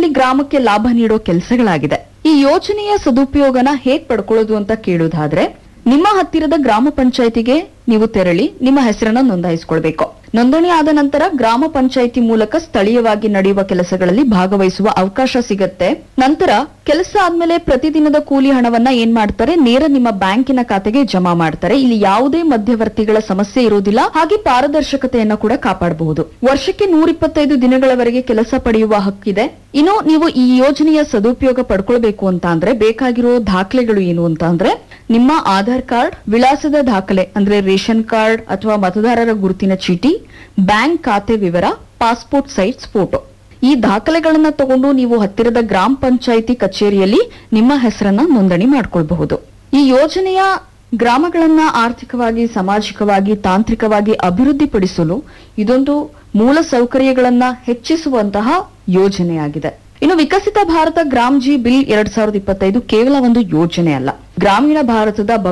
ವರ್ಷದಲ್ಲಿ ಗ್ರಾಮಕ್ಕೆ ಲಾಭ ನೀಡೋ ಕೆಲಸಗಳಾಗಿದೆ ಈ ಯೋಜನೆಯ ಸದುಪಯೋಗನ ಹೇಗ್ ಪಡ್ಕೊಳ್ಳೋದು ಅಂತ ಕೇಳೋದಾದ್ರೆ ನಿಮ್ಮ ಹತ್ತಿರದ ಗ್ರಾಮ ಪಂಚಾಯತಿಗೆ ನೀವು ತೆರಳಿ ನಿಮ್ಮ ಹೆಸರನ್ನ ನೋಂದಾಯಿಸಿಕೊಳ್ಬೇಕು ನೋಂದಣಿ ಆದ ನಂತರ ಗ್ರಾಮ ಪಂಚಾಯಿತಿ ಮೂಲಕ ಸ್ಥಳೀಯವಾಗಿ ನಡೆಯುವ ಕೆಲಸಗಳಲ್ಲಿ ಭಾಗವಹಿಸುವ ಅವಕಾಶ ಸಿಗತ್ತೆ ನಂತರ ಕೆಲಸ ಆದ್ಮೇಲೆ ಪ್ರತಿದಿನದ ಕೂಲಿ ಹಣವನ್ನ ಏನ್ ಮಾಡ್ತಾರೆ ನೇರ ನಿಮ್ಮ ಬ್ಯಾಂಕಿನ ಖಾತೆಗೆ ಜಮಾ ಮಾಡ್ತಾರೆ ಇಲ್ಲಿ ಯಾವುದೇ ಮಧ್ಯವರ್ತಿಗಳ ಸಮಸ್ಯೆ ಇರುವುದಿಲ್ಲ ಹಾಗೆ ಪಾರದರ್ಶಕತೆಯನ್ನ ಕೂಡ ಕಾಪಾಡಬಹುದು ವರ್ಷಕ್ಕೆ ನೂರಿಪ್ಪತ್ತೈದು ದಿನಗಳವರೆಗೆ ಕೆಲಸ ಪಡೆಯುವ ಹಕ್ಕಿದೆ ಇನ್ನು ನೀವು ಈ ಯೋಜನೆಯ ಸದುಪಯೋಗ ಪಡ್ಕೊಳ್ಬೇಕು ಅಂತ ಅಂದ್ರೆ ಬೇಕಾಗಿರೋ ದಾಖಲೆಗಳು ಏನು ಅಂತ ಅಂದ್ರೆ ನಿಮ್ಮ ಆಧಾರ್ ಕಾರ್ಡ್ ವಿಳಾಸದ ದಾಖಲೆ ಅಂದ್ರೆ ರೇಷನ್ ಕಾರ್ಡ್ ಅಥವಾ ಮತದಾರರ ಗುರುತಿನ ಚೀಟಿ ಬ್ಯಾಂಕ್ ಖಾತೆ ವಿವರ ಪಾಸ್ಪೋರ್ಟ್ ಸೈಜ್ ಫೋಟೋ ಈ ದಾಖಲೆಗಳನ್ನ ತಗೊಂಡು ನೀವು ಹತ್ತಿರದ ಗ್ರಾಮ ಪಂಚಾಯಿತಿ ಕಚೇರಿಯಲ್ಲಿ ನಿಮ್ಮ ಹೆಸರನ್ನ ನೋಂದಣಿ ಮಾಡ್ಕೊಳ್ಬಹುದು ಈ ಯೋಜನೆಯ ಗ್ರಾಮಗಳನ್ನ ಆರ್ಥಿಕವಾಗಿ ಸಾಮಾಜಿಕವಾಗಿ ತಾಂತ್ರಿಕವಾಗಿ ಅಭಿವೃದ್ಧಿಪಡಿಸಲು ಇದೊಂದು ಮೂಲ ಸೌಕರ್ಯಗಳನ್ನ ಹೆಚ್ಚಿಸುವಂತಹ ಯೋಜನೆಯಾಗಿದೆ ಇನ್ನು ವಿಕಸಿತ ಭಾರತ ಗ್ರಾಮ್ ಜಿ ಬಿಲ್ ಎರಡ್ ಸಾವಿರದ ಇಪ್ಪತ್ತೈದು ಕೇವಲ ಒಂದು ಯೋಜನೆ ಅಲ್ಲ ಗ್ರಾಮೀಣ ಭಾರತದ